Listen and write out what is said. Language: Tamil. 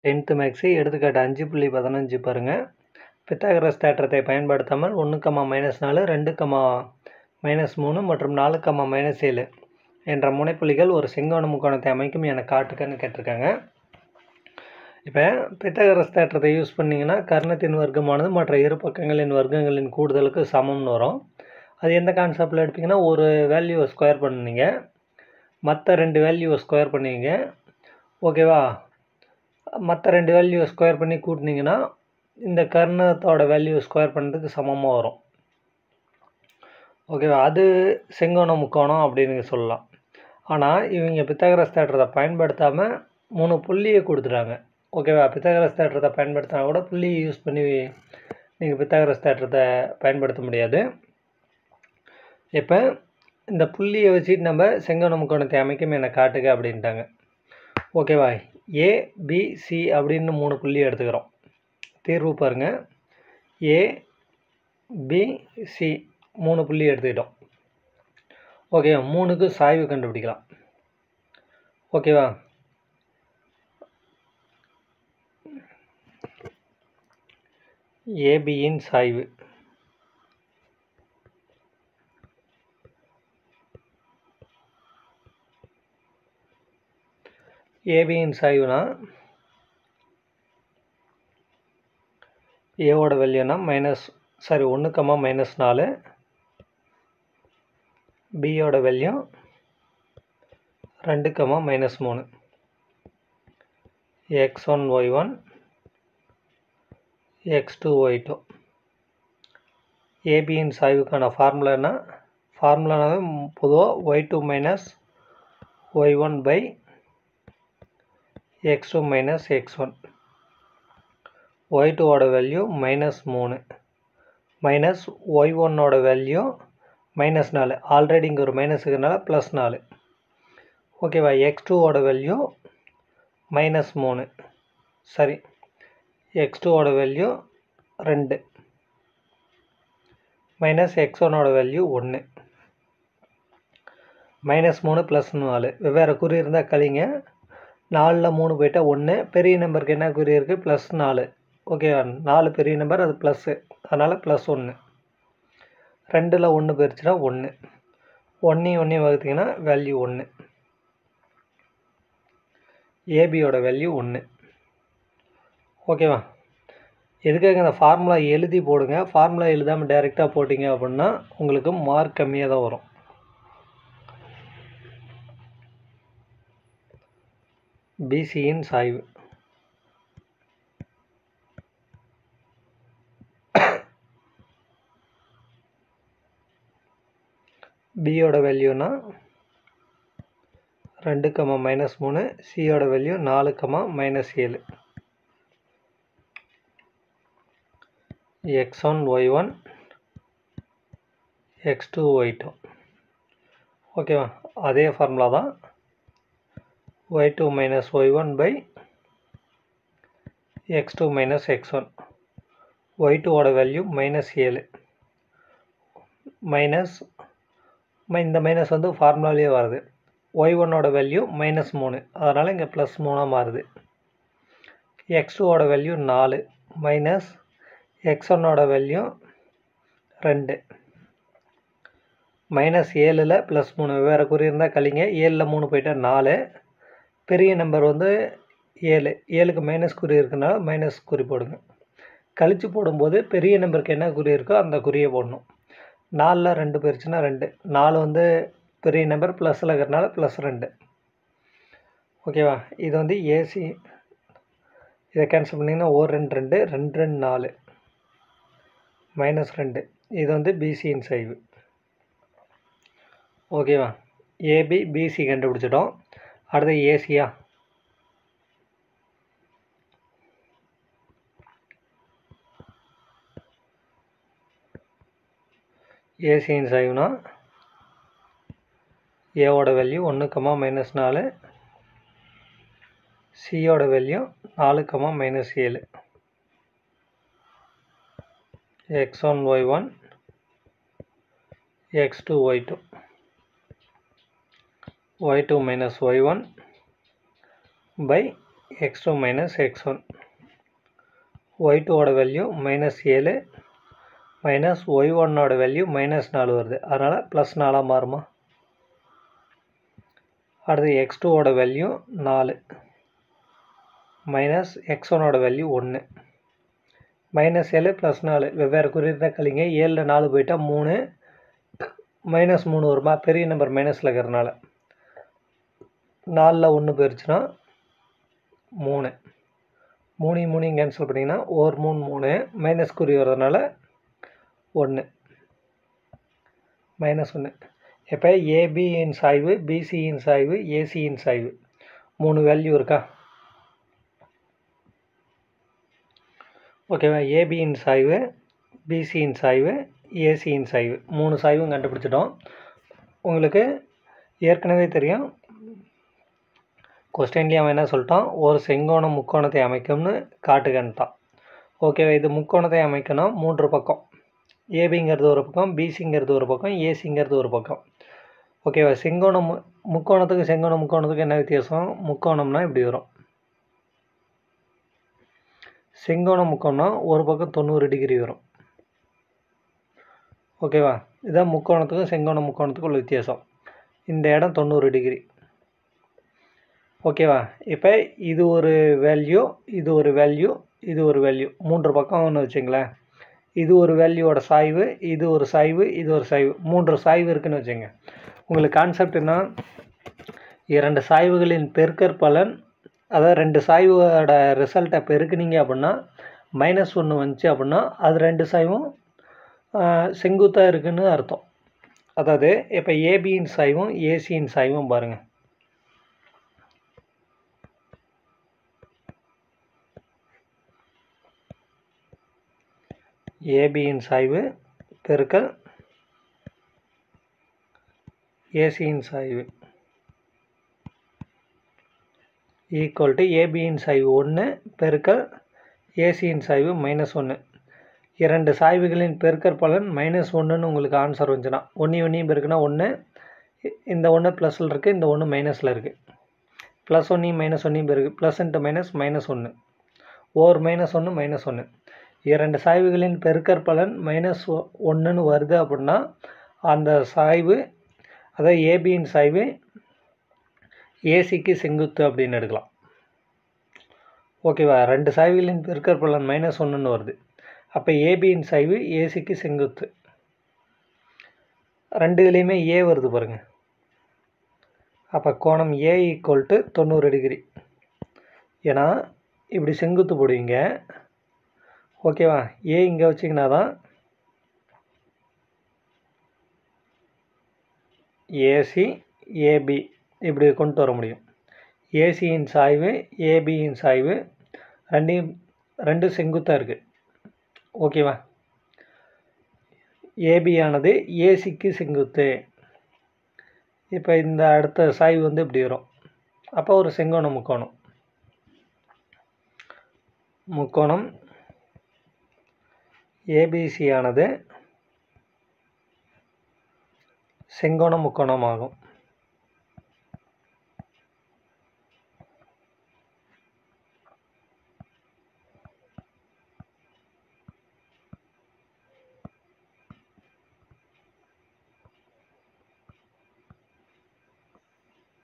டென்த்து மேக்ஸு எடுத்துக்காட்டு அஞ்சு புள்ளி பதினஞ்சு பாருங்கள் பித்தாகரஸ் தேற்றத்தை பயன்படுத்தாமல் ஒன்று கமா மைனஸ் நாலு ரெண்டு கமா மைனஸ் மூணு மற்றும் நாலு கமா மைனஸ் ஏழு என்ற முனைப்புள்ளிகள் ஒரு செங்கோண முக்கோணத்தை அமைக்கும் என காட்டுக்கன்னு கேட்டிருக்காங்க இப்போ பித்தாகரஸ் தேற்றத்தை யூஸ் பண்ணிங்கன்னா கர்ணத்தின் வர்க்கமானது மற்ற இரு பக்கங்களின் வர்க்கங்களின் கூடுதலுக்கு சமம்னு வரும் அது எந்த கான்செப்டில் எடுப்பீங்கன்னா ஒரு வேல்யூவை ஸ்கொயர் பண்ணுனீங்க மற்ற ரெண்டு வேல்யூவை ஸ்கொயர் பண்ணுவீங்க ஓகேவா மற்ற ரெண்டு வேல்யூவை ஸ்கொயர் பண்ணி கூட்டினீங்கன்னா இந்த கர்ணத்தோட வேல்யூ ஸ்கொயர் பண்ணுறதுக்கு சமமாக வரும் ஓகேவா அது செங்கோண முக்கோணம் அப்படின்னு சொல்லலாம் ஆனால் இவங்க பித்தாகரஸ் தேற்றத்தை பயன்படுத்தாமல் மூணு புள்ளியை கொடுத்துட்டாங்க ஓகேவா பித்தாகரஸ் தேற்றத்தை பயன்படுத்தினா கூட புள்ளியை யூஸ் பண்ணி நீங்கள் பித்தாகரஸ் தேற்றத்தை பயன்படுத்த முடியாது இப்போ இந்த புள்ளியை வச்சுட்டு நம்ம செங்கோண முக்கோணத்தை அமைக்கும் என காட்டுக அப்படின்ட்டாங்க ஓகேவா ஏ பி சி அப்படின்னு மூணு புள்ளி எடுத்துக்கிறோம் தீர்வு பாருங்கள் ஏ பி சி மூணு புள்ளி எடுத்துக்கிட்டோம் ஓகே மூணுக்கு சாய்வு கண்டுபிடிக்கலாம் ஓகேவா ஏபியின் சாய்வு ஏபியின் சாய்வுனா ஏவோட வேல்யூனா மைனஸ் சாரி ஒன்று கம்மா மைனஸ் நாலு பியோட வேல்யூ ரெண்டு கம்மா மைனஸ் மூணு x one y one x two y two ஏபியின் சாய்வுக்கான ஃபார்முலானா ஃபார்முலானாவே பொதுவாக y two minus y one by x two minus x one y டூவோட வேல்யூ மைனஸ் மூணு மைனஸ் ஒய் ஒன்னோட வேல்யூ மைனஸ் நாலு ஆல்ரெடி இங்கே ஒரு மைனஸ் இருக்கிறனால ப்ளஸ் நாலு ஓகேவா எக்ஸ் டூவோட வேல்யூ மைனஸ் மூணு சரி எக்ஸ் டூவோட வேல்யூ ரெண்டு மைனஸ் எக்ஸ் ஒன்னோட வேல்யூ ஒன்று மைனஸ் மூணு ப்ளஸ் நாலு வெவ்வேறு குறி இருந்தால் கழிங்க நாலில் மூணு போயிட்டால் ஒன்று பெரிய நம்பருக்கு என்ன குறி இருக்குது ப்ளஸ் நாலு ஓகேவா நாலு பெரிய நம்பர் அது ப்ளஸ்ஸு அதனால் ப்ளஸ் ஒன்று ரெண்டில் ஒன்று போயிடுச்சுன்னா ஒன்று ஒன்றையும் ஒன்றையும் வகுத்திங்கன்னா வேல்யூ ஒன்று ஏபியோட வேல்யூ ஒன்று ஓகேவா எதுக்காக இந்த ஃபார்முலா எழுதி போடுங்க ஃபார்முலா எழுதாமல் டைரெக்டாக போட்டிங்க அப்படின்னா உங்களுக்கு மார்க் கம்மியாக தான் வரும் பிசியின் சாய்வு பியோட வேல்யூனா ரெண்டு கமா மைனஸ் மூணு சியோட வேல்யூ நாலு கமா மைனஸ் ஏழு x one y one x two y two ஓகேவா அதே ஃபார்முலா தான் y two minus y one by x two minus x one y டூவோட வேல்யூ மைனஸ் ஏழு மைனஸ் இந்த மைனஸ் வந்து ஃபார்முலாலேயே வருது ஒய் ஒன்னோட வேல்யூ மைனஸ் மூணு அதனால் இங்கே ப்ளஸ் மூணாக மாறுது எக்ஸ் டூவோட வேல்யூ நாலு மைனஸ் எக்ஸ் ஒன்னோட வேல்யூ ரெண்டு மைனஸ் ஏழில் ப்ளஸ் மூணு வேறு குறி இருந்தால் கழிங்க ஏழில் மூணு போயிட்டால் நாலு பெரிய நம்பர் வந்து ஏழு ஏழுக்கு மைனஸ் குறி இருக்குனால மைனஸ் குறி போடுங்க கழித்து போடும்போது பெரிய நம்பருக்கு என்ன குறி இருக்கோ அந்த குறியை போடணும் நாலில் ரெண்டு போயிடுச்சுன்னா ரெண்டு நாலு வந்து பெரிய நம்பர் ப்ளஸில் இருக்கிறனால ப்ளஸ் ரெண்டு ஓகேவா இது வந்து ஏசி இதை கேன்சல் பண்ணிங்கன்னா ஓர் ரெண்டு ரெண்டு ரெண்டு ரெண்டு நாலு மைனஸ் ரெண்டு இது வந்து பிசியின் சைவு ஓகேவா ஏபி பிசி கண்டுபிடிச்சிட்டோம் அடுத்து ஏசியா ஏசியின் சைவுனா ஏவோட வேல்யூ ஒன்று கமா மைனஸ் நாலு சியோட வேல்யூ நாலு கமா மைனஸ் ஏழு x one y one x two y two y two minus y one by x two minus x one y டூவோட வேல்யூ மைனஸ் ஏழு மைனஸ் ஒய் ஒன்னோட வேல்யூ மைனஸ் நாலு வருது அதனால் ப்ளஸ் நாலாக மாறுமா அடுத்து எக்ஸ் டூவோட வேல்யூ நாலு மைனஸ் எக்ஸ் ஒனோட வேல்யூ ஒன்று மைனஸ் ஏழு ப்ளஸ் நாலு வெவ்வேறு குறியீடு கழிங்க ஏழில் நாலு போயிட்டால் மூணு மைனஸ் மூணு வருமா பெரிய நம்பர் மைனஸில் இருக்கிறனால நாலில் ஒன்று போயிடுச்சுன்னா மூணு மூணையும் மூணையும் கேன்சல் பண்ணிங்கன்னா ஒரு மூணு மூணு மைனஸ் குறி வர்றதுனால ஒன்று மைனஸ் ஒன்று இப்போ ஏபியின் சாய்வு பிசியின் சாய்வு ஏசியின் சாய்வு மூணு வேல்யூ இருக்கா ஓகேவா ஏபியின் சாய்வு பிசியின் சாய்வு ஏசியின் சாய்வு மூணு சாய்வும் கண்டுபிடிச்சிட்டோம் உங்களுக்கு ஏற்கனவே தெரியும் கொஸ்டின்லேயே அவன் என்ன சொல்லிட்டான் ஒரு செங்கோணம் முக்கோணத்தை அமைக்கும்னு காட்டுகன்ட்டான் ஓகேவா இது முக்கோணத்தை அமைக்கணும் மூன்று பக்கம் ஏபிங்கிறது ஒரு பக்கம் பிசிங்கிறது ஒரு பக்கம் ஏசிங்கிறது ஒரு பக்கம் ஓகேவா செங்கோணம் முக்கோணத்துக்கு செங்கோணம் முக்கோணத்துக்கு என்ன வித்தியாசம் முக்கோணம்னா இப்படி வரும் செங்கோணம் முக்கோணம் ஒரு பக்கம் தொண்ணூறு டிகிரி வரும் ஓகேவா இதான் முக்கோணத்துக்கும் செங்கோணம் முக்கோணத்துக்கும் உள்ள வித்தியாசம் இந்த இடம் தொண்ணூறு டிகிரி ஓகேவா இப்போ இது ஒரு வேல்யூ இது ஒரு வேல்யூ இது ஒரு வேல்யூ மூன்று பக்கம்னு வச்சுங்களேன் இது ஒரு வேல்யூவோட சாய்வு இது ஒரு சாய்வு இது ஒரு சாய்வு மூன்று சாய்வு இருக்குன்னு வச்சுங்க உங்களுக்கு கான்செப்ட் என்ன இரண்டு சாய்வுகளின் பெருக்கற் பலன் அதாவது ரெண்டு சாய்வோட ரிசல்ட்டை பெருக்குனீங்க அப்படின்னா மைனஸ் ஒன்று வந்துச்சு அப்படின்னா அது ரெண்டு சாய்வும் செங்குத்தாக இருக்குன்னு அர்த்தம் அதாவது இப்போ ஏபியின் சாய்வும் ஏசியின் சாய்வும் பாருங்கள் ஏபியின் சாய்வு பெருக்கல் ஏசியின் சாய்வு ஈக்குவல் டு ஏபியின் சாய்வு ஒன்று பெருக்கல் ஏசியின் சாய்வு மைனஸ் ஒன்று இரண்டு சாய்வுகளின் பெருக்கற் பலன் மைனஸ் ஒன்றுன்னு உங்களுக்கு ஆன்சர் வந்துச்சுன்னா ஒன்று ஒன்றையும் பெருக்குனா ஒன்று இந்த ஒன்று ப்ளஸில் இருக்குது இந்த ஒன்று மைனஸில் இருக்குது ப்ளஸ் ஒன்றையும் மைனஸ் ஒன்றையும் பெருக்கு ப்ளஸ் இன்ட்டு மைனஸ் மைனஸ் ஒன்று ஓர் மைனஸ் ஒன்று மைனஸ் ஒன்று இரண்டு சாய்வுகளின் பெருக்கற் பலன் மைனஸ் ஒன்றுன்னு வருது அப்படின்னா அந்த சாய்வு அதாவது ஏபியின் சாய்வு ஏசிக்கு செங்குத்து அப்படின்னு எடுக்கலாம் ஓகேவா ரெண்டு சாய்வுகளின் பெருக்கற் பலன் மைனஸ் ஒன்றுன்னு வருது அப்போ ஏபியின் சாய்வு ஏசிக்கு செங்குத்து ரெண்டு இதுலேயுமே ஏ வருது பாருங்கள் அப்போ கோணம் ஏ ஈக்குவல் டு தொண்ணூறு டிகிரி ஏன்னா இப்படி செங்குத்து போடுவீங்க ஓகேவா ஏ இங்கே வச்சிங்கன்னா தான் ஏசி ஏபி இப்படி கொண்டு வர முடியும் ஏசியின் சாய்வு ஏபியின் சாய்வு ரெண்டையும் ரெண்டும் செங்குத்தாக இருக்குது ஓகேவா ஏபி ஆனது ஏசிக்கு செங்குத்து இப்போ இந்த அடுத்த சாய்வு வந்து இப்படி வரும் அப்போ ஒரு செங்கோண முக்கோணம் முக்கோணம் ஏபிசி ஆனது செங்கோண முக்கோணம் ஆகும்